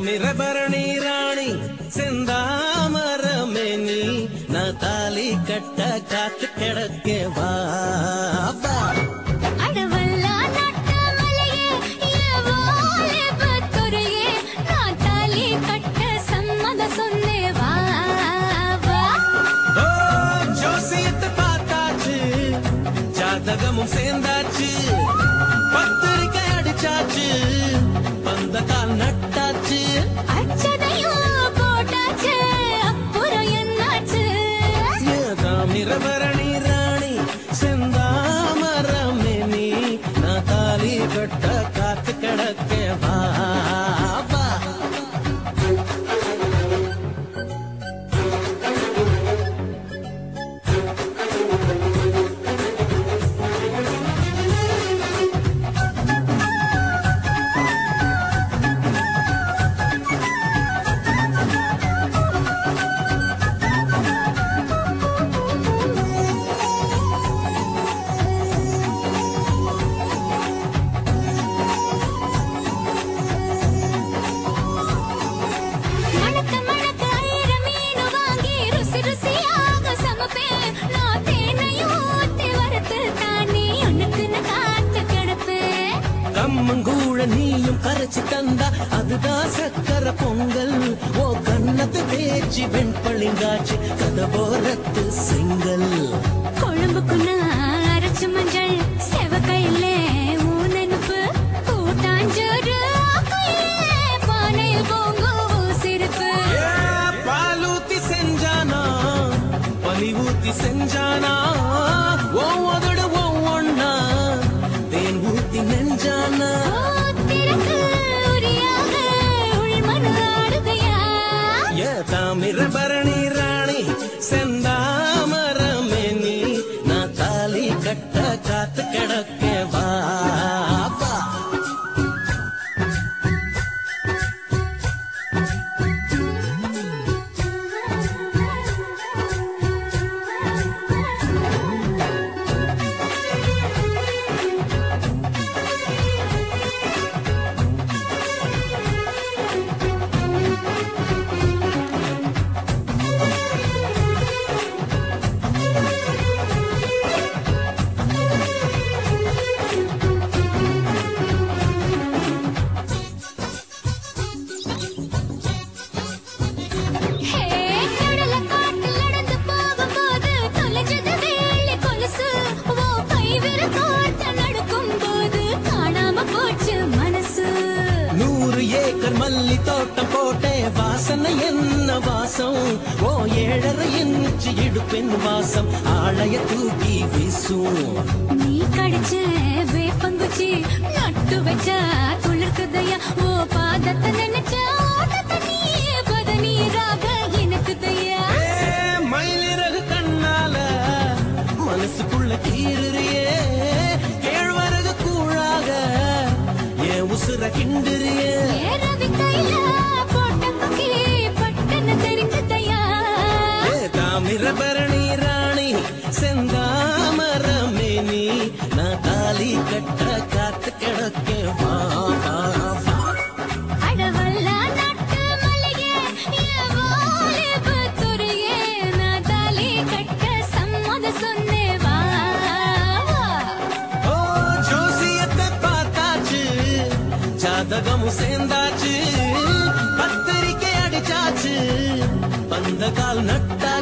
தாமிரபரணி ராணி செந்தாமரமே நீ நான் தாலி கட்ட காத்து கிடக்க வா வா. அடவல்லா நட்ட மலையே என் வாலிபத்துறையே நான் தாலி கட்ட சம்மத சொன்னே வா வா ஓ, ஜோசியத்தை பார்த்தாச்சு ஜாதகமும் சேர்ந்தாச்சு பத்திரிக்கை அடிச்சாச்சு பந்த கால் நட்டாச்சு அச்சதையும் போட்டாச்சு அப்புறம் என்னாச்சு தாமிரபரணி ராணி செந்தாமரமே நீ நான் தாலி கட்ட காத்து கிடக்க வா வா. மணக்க மணக்க ஐர மீனு வாங்கி ருசி ருசியாக சமைப்பேன் நான் தேனையும் ஊத்தி வறுத்து தானே உனக்கு நான் காத்து கிடப்பேன் கம்மங்கூழ நீயும் கரைச்சு தந்தா அதுதான் சக்கர பொங்கல் ஓ கண்ணத்து தேய்ச்சி வெண்பளிங்காச்சு கதவோரத்து செங்கல் கொழும்புக்கு நான் அரைச்ச மஞ்சள் செவக்கையில ஊனனுப்பு கூட்டாஞ்சோறு ஆக்கையிலே பானையில் பொங்கும் சிரிப்பு ஏ, பாலூத்தி செஞ்சானா பனி ஊத்தி செஞ்சானா ஓ உதடு ஒவ்வொன்னா தேன் ஊத்தி நெஞ்சானா திறக்கு உரியாக உள்மனு ஆடுதையா ஏ தாமிரபரணி ராணி செந்தாமரமே நீ நான் தாலி கட்ட காத்து கிடக்க வா வா. ஹே கடல காட்டில் நடந்து போகும்போது தொலைஞ்சது வெள்ளி கொலுசு ஓ கை விரல் கோர்த்து நடக்கும்போது காணாம போச்சு மனசு நூறு ஏக்கர் மல்லி தோட்டம் போட்டே வாசனை என்ன வாசம் ஓ ஏழரை இன்ச்சு இடுப்பெண் வாசம் ஆளைய தூக்கி வீசும் நீ கடிச்ச வேப்பங்குச்சி நட்டு வச்ச துளிர்க்குதையா ஓ பாதத்தை நினைச்ச ஓட்டத்தை நீ பதநீராக எனக்குதையா ஏ, மயிலிறகு கண்ணால மனசுக்குள்ள கீறுறியே கேழ்வரகு கூழாக என் உசுர கிண்டுறியே ஏறவி கையில போட்ட குக்கி பட்டன தெரிஞ்சுதையா ஏ தாமிரபரணி ராணி செந்தாமரமே நீ நான் தாலி கட்ட காத்து கிடக்க வா வா, வா. அடவல்லா நட்டு மல்லிகே என் வாலிபத்துறையே நான் தாலி கட்ட சம்மத சொன்னே வா வா. ஓ ஜோசியத்தை பார்த்தாச்சு ஜாதகமும் சேர்ந்தாச்சு பத்திரிக்கை அடிச்சாச்சு பந்த கால் நட்டாச்சு